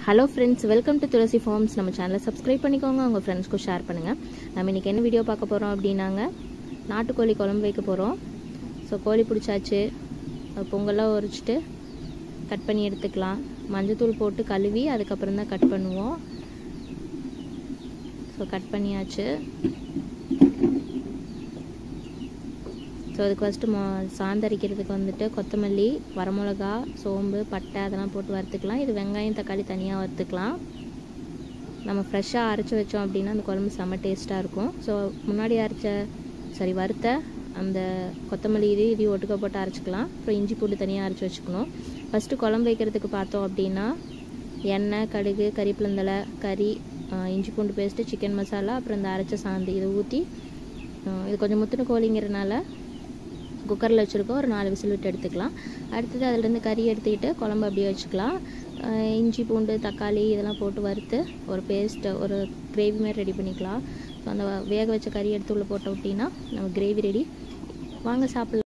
hello friends welcome to Tulasi farms நம்ம சேனலை subscribe பண்ணிக்கோங்க உங்கள் ஃப்ரெண்ட்ஸ்க்கும் ஷேர் பண்ணுங்கள் நம்ம இன்றைக்கி என்ன வீடியோ பார்க்க போகிறோம் அப்படின்னாங்க நாட்டுக்கோழி குழம்பு வைக்க போகிறோம் ஸோ கோழி பிடிச்சாச்சு அது பொங்கலாக உரிச்சிட்டு கட் பண்ணி எடுத்துக்கலாம் மஞ்சத்தூள் போட்டு கழுவி அதுக்கப்புறம் தான் கட் பண்ணுவோம் ஸோ கட் பண்ணியாச்சு ஸோ அதுக்கு ஃபஸ்ட்டு மொ சாந்தரிக்கிறதுக்கு வந்துட்டு கொத்தமல்லி வரமிளகா சோம்பு பட்டை அதெல்லாம் போட்டு வறுத்துக்கலாம் இது வெங்காயம் தக்காளி தனியாக வறுத்துக்கலாம் நம்ம ஃப்ரெஷ்ஷாக அரைச்சி வச்சோம் அப்படின்னா அந்த குழம்பு செம்ம டேஸ்ட்டாக இருக்கும் ஸோ முன்னாடி அரைச்ச சாரி வறுத்த அந்த கொத்தமல்லி இது இதையும் ஒட்டுக்க போட்டு அரைச்சிக்கலாம் அப்புறம் இஞ்சி பூண்டு தனியாக அரைச்சி வச்சுக்கணும் ஃபஸ்ட்டு குழம்பு வைக்கிறதுக்கு பார்த்தோம் அப்படின்னா எண்ணெய் கடுகு கறிப்பிளந்தலை கறி இஞ்சி பூண்டு பேஸ்ட்டு சிக்கன் மசாலா அப்புறம் இந்த அரைச்ச சாந்து இதை ஊற்றி இது கொஞ்சம் முத்துன கோழிங்கிறனால குக்கரில் வச்சுருக்கோம் ஒரு நாலு விசில் விட்டு எடுத்துக்கலாம் அடுத்தது அதிலேருந்து கறி எடுத்துக்கிட்டு குழம்பு அப்படியே வச்சுக்கலாம் இஞ்சி பூண்டு தக்காளி இதெல்லாம் போட்டு வறுத்து ஒரு பேஸ்ட்டு ஒரு கிரேவி மாதிரி ரெடி பண்ணிக்கலாம் ஸோ அந்த வேக வச்ச கறி எடுத்து உள்ளே போட்டோம் அப்படின்னா நம்ம கிரேவி ரெடி வாங்க சாப்பிட்லாம்